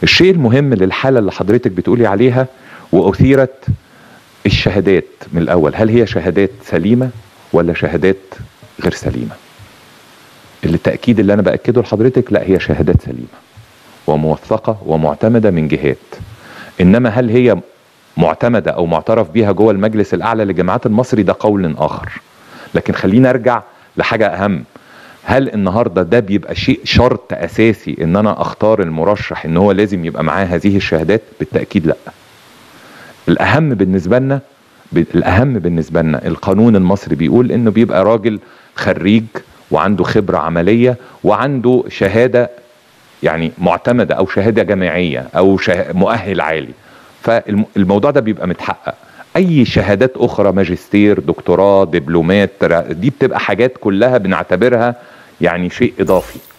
الشيء المهم للحالة اللي حضرتك بتقولي عليها وأثيرت الشهادات من الأول هل هي شهادات سليمة ولا شهادات غير سليمة اللي التأكيد اللي أنا بأكده لحضرتك لا هي شهادات سليمة وموثقة ومعتمدة من جهات إنما هل هي معتمدة أو معترف بيها جوه المجلس الأعلى للجامعات المصري ده قول آخر لكن خلينا أرجع لحاجة أهم هل النهارده ده بيبقى شيء شرط اساسي ان انا اختار المرشح ان هو لازم يبقى معاه هذه الشهادات بالتاكيد لا الاهم بالنسبه لنا الاهم بالنسبه لنا القانون المصري بيقول انه بيبقى راجل خريج وعنده خبره عمليه وعنده شهاده يعني معتمده او شهاده جامعيه او شه... مؤهل عالي فالموضوع ده بيبقى متحقق اي شهادات اخرى ماجستير دكتوراه دبلومات دي بتبقى حاجات كلها بنعتبرها يعني شيء اضافي